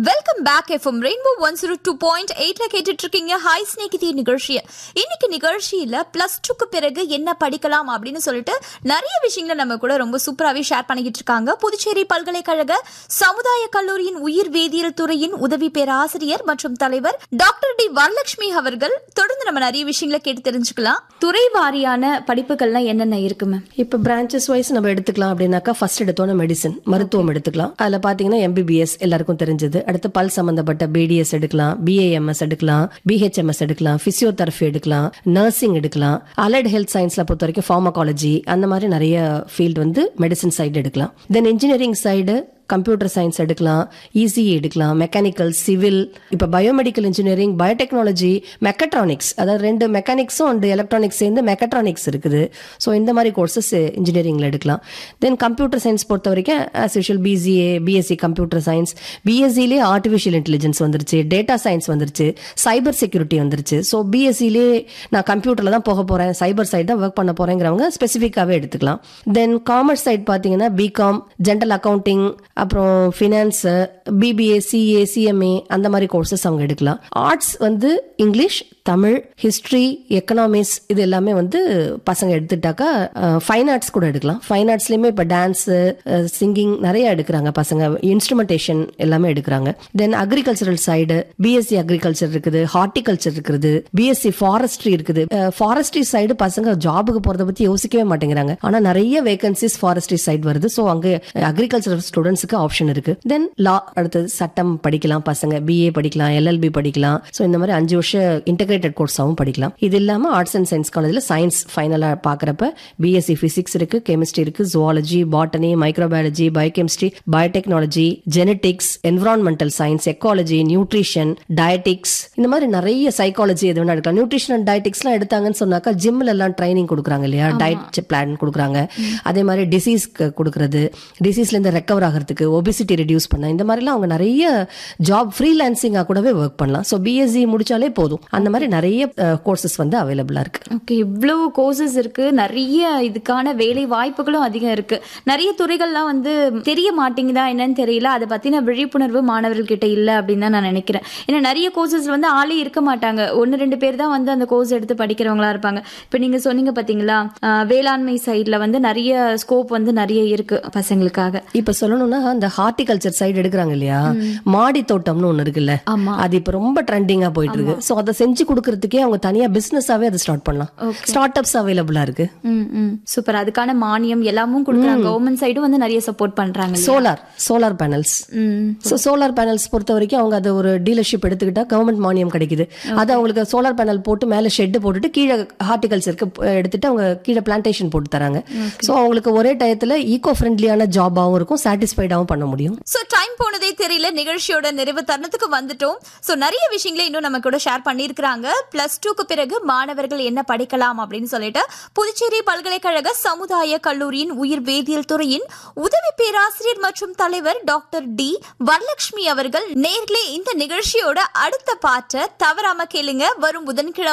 Welcome back FM rainbow one zero two point எயிட்ல கேட்டுட்டு இருக்கீங்க ஹாய் ஸ்நேகிதி நிகழ்ச்சியை இன்னைக்கு நிகழ்ச்சியில பிளஸ் டூக்கு பிறகு என்ன படிக்கலாம் அப்படின்னு சொல்லிட்டு நிறைய விஷயங்களை நம்ம கூட ரொம்ப சூப்பராகவே ஷேர் பண்ணிக்கிட்டு இருக்காங்க புதுச்சேரி பல்கலைக்கழக சமுதாய கல்லூரியின் உயிர் வேதியியல் துறையின் உதவி பேராசிரியர் மற்றும் தலைவர் டாக்டர் டி வரலட்சுமி அவர்கள் தொடர்ந்து நம்ம நிறைய விஷயங்களை கேட்டு தெரிஞ்சுக்கலாம் துறை வாரியான படிப்புகள்லாம் என்னென்ன இருக்கு மேம் இப்போ பிரான்ச்சஸ் வைஸ் நம்ம எடுத்துக்கலாம் அப்படின்னாக்கா ஃபர்ஸ்ட் எடுத்தோன்னா மெடிசன் மருத்துவம் எடுத்துக்கலாம் அதில் பார்த்தீங்கன்னா எம்பிபிஎஸ் எல்லாருக்கும் தெரிஞ்சது அடுத்து பல் சம்பந்தப்பட்ட பிடிஎஸ் எடுக்கலாம் பிஏஎம்எஸ் எடுக்கலாம் பிஹெச்எம்எஸ் எடுக்கலாம் பிசியோதெரபி எடுக்கலாம் நர்சிங் எடுக்கலாம் அலைட் ஹெல்த் சயின்ஸ்ல பொறுத்த வரைக்கும் ஃபார்மகாலஜி அந்த மாதிரி நிறைய ஃபீல்டு வந்து மெடிசன் சைடு எடுக்கலாம் then engineering side computer science எடுக்கலாம் இசிஇ எடுக்கலாம் மெக்கானிக்கல் சிவில் இப்போ பயோமெடிக்கல் இன்ஜினியரிங் பயோடெக்னாலஜி மெக்கட்ரானிக்ஸ் அதாவது ரெண்டு மெக்கானிக்ஸும் அண்ட் எலக்ட்ரானிக்ஸ் சேர்ந்து மெக்கட்ரானிக்ஸ் இருக்குது ஸோ இந்த மாதிரி கோர்சஸ் இன்ஜினியரிங்கில் எடுக்கலாம் தென் கம்ப்யூட்டர் சயின்ஸ் பொறுத்த வரைக்கும் as usual BCA BSc computer science பிஎஸ்சிலே ஆர்டிஃபிஷியல் இன்டெலிஜென்ஸ் வந்துருச்சு டேட்டா சயின்ஸ் வந்துருச்சு சைபர் செக்யூரிட்டி வந்துருச்சு ஸோ பிஎஸ்சிலே நான் கம்ப்யூட்டரில் தான் போக போகிறேன் சைபர் சைடு தான் ஒர்க் பண்ண போகிறேங்கிறவங்க ஸ்பெசிஃபிக்காகவே எடுத்துக்கலாம் தென் காமர்ஸ் சைட் பார்த்தீங்கன்னா பிகாம் ஜென்ரல் அக்கௌண்டிங் அப்புறம் ஃபினான்ஸ் பிபிஏ சிஏ சிஎம்ஏ அந்த மாதிரி கோர்சஸ் அவங்க எடுக்கலாம் ஆர்ட்ஸ் வந்து இங்கிலீஷ் தமிழ் ஹிஸ்ட்ரி எக்கனாமிக்ஸ் இது எல்லாமே வந்து பசங்க எடுத்துட்டாக்கா ஃபைன் ஆர்ட்ஸ் கூட எடுக்கலாம் ஃபைன் ஆர்ட்ஸ்லயுமே இப்போ டான்ஸ் சிங்கிங் நிறைய எடுக்கிறாங்க பசங்க இன்ஸ்ட்ருமெண்டேஷன் எல்லாமே எடுக்கிறாங்க then agricultural side BSc agriculture இருக்குது ஹார்டிகல்ச்சர் இருக்குது பிஎஸ்சி ஃபாரஸ்ட்ரி இருக்குது ஃபாரஸ்ட்ரி சைடு பசங்க ஜாபுக்கு போறத பத்தி யோசிக்கவே மாட்டேங்கிறாங்க ஆனா நிறைய வேகன்சிஸ் ஃபாரஸ்ட்ரி சைடு வருது ஸோ அங்க அக்ரிகல்ச்சர் ஸ்டூடெண்ட்ஸுக்கு ஆப்ஷன் இருக்கு தென் லா அடுத்தது சட்டம் படிக்கலாம் பசங்க பிஏ படிக்கலாம் எல்எல்பி படிக்கலாம் ஸோ இந்த மாதிரி அஞ்சு வருஷம் இன்டகிரேட்டட் கோர்ஸாகவும் படிக்கலாம் இது இல்லாம ஆர்ட்ஸ் அண்ட் சயின்ஸ் காலேஜில் சயின்ஸ் ஃபைனலா பாக்குறப்ப பிஎஸ்சி பிசிக்ஸ் இருக்கு கெமிஸ்ட்ரி இருக்கு zoology botany microbiology biochemistry biotechnology genetics environmental science ecology nutrition dietetics இந்த மாதிரி நிறைய சைக்காலஜி எது வேணா எடுக்கலாம் நியூட்ரிஷன் அண்ட் டயட்டிக்ஸ்லாம் எடுத்தாங்கன்னு சொன்னாக்கா ஜிம்ல எல்லாம் ட்ரைனிங் கொடுக்குறாங்க இல்லையா டயட் பிளான் கொடுக்குறாங்க அதே மாதிரி டிசீஸ் கொடுக்கறது டிசீஸ்ல இருந்து ரெக்கவர் ஆகிறதுக்கு ஒபிசிட்டி ரெடியூஸ் பண்ண இந்த மாதிரிலாம் அவங்க நிறைய ஜாப் ஃப்ரீலான்சிங்கா கூடவே ஒர்க் பண்ணலாம் ஸோ பிஎஸ்சி முடிச்சாலே போதும் அந்த மாதிரி நிறைய கோர்சஸ் வந்து அவைலபிளா இருக்கு ஓகே இவ்வளவு கோர்சஸ் இருக்கு நிறைய இதுக்கான வேலை வாய்ப்புகளும் அதிகம் இருக்கு நிறைய துறைகள்லாம் வந்து தெரிய மாட்டேங்குதா என்னன்னு தெரியல அதை பத்தின விழிப்புணர்வு மாணவர்கள் கிட்ட இல்ல அப்படின்னு தான் நான் நினைக்கிறேன் ஏன்னா நிறைய கோர்சஸ் வந்து ஆளே இருக்க மாட்டாங்க ஒன்னு ரெண்டு பேர் தான் வந்து அந்த கோர்ஸ் எடுத்து படிக்கிறவங்களா இருப்பாங்க இப்ப நீங்க சொன்னீங்க பாத்தீங்களா ஆஹ் வேளாண்மை சைட்ல வந்து நிறைய ஸ்கோப் வந்து நிறைய இருக்கு பசங்களுக்காக இப்ப சொல்லணும்னா அந்த ஹார்டிகல்ச்சர் சைடு எடுக்கிறாங்க இல்லையா மாடி தோட்டம்னு ஒண்ணு இருக்குல்ல ஆமா. அது இப்ப ரொம்ப ட்ரெண்டிங்கா போயிட்டு இருக்கு சோ அதை செஞ்சு கொடுக்கறதுக்கே அவங்க தனியா பிசினஸாவே அதை ஸ்டார்ட் பண்ணலாம் ஸ்டார்ட் அப்ஸ் அவைலபிளா இருக்கு ம் ம் சூப்பர் அதுக்கான மானியம் எல்லாமும் கொடுக்குறாங்க கவர்மெண்ட் சைடும் வந்து நிறைய சப்போர்ட் பண்றாங்க இல்லையா? சோலார் சோலார் பேனல்ஸ் ம் ஸோ சோலார் பேனல்ஸ் பொறுத்த வரைக்கும் அவங்க அது ஒரு டீலர்ஷிப் எடுத்துக்கிட்டா கவர்மெண்ட் மானியம் கிடைக்குது அது அவங்களுக்கு சோலார் பேனல் போட்டு மேலே ஷெட் போட்டுட்டு கீழே ஹார்டிகல்ச்சருக்கு எடுத்துட்டு அவங்க கீழே பிளான்டேஷன் போட்டு தராங்க ஸோ அவங்களுக்கு ஒரே டயத்தில் ஈகோ ஃப்ரெண்ட்லியான ஜாபாகவும் இருக்கும் சாட்டிஸ்ஃபைடாகவும் பண்ண முடியும் சோ டைம் போனதே தெரியல நிகழ்ச்சியோட நிறைவு தருணத்துக்கு வந்துட்டோம் சோ நிறைய விஷயங்களை இன்னும் நம்ம கூட ஷேர் பண்ணியிருக்கிறாங்க பிளஸ் டூக்கு பிறகு மாணவர்கள் என்ன படிக்கலாம் அப்படின்னு சொல்லிட்டு புதுச்சேரி பல்கலைக்கழக சமுதாய கல்லூரியின் உயிர் வேதியியல் துறையின் உதவி பேராசிரியர் மற்றும் தலைவர் டாக்டர் டி வரலட்சுமி அவர்கள் நேர்களே இந்த நிகழ்ச்சியோட அடுத்த பாட்டை தவறாம கேளுங்க வரும் புதன்கிழமை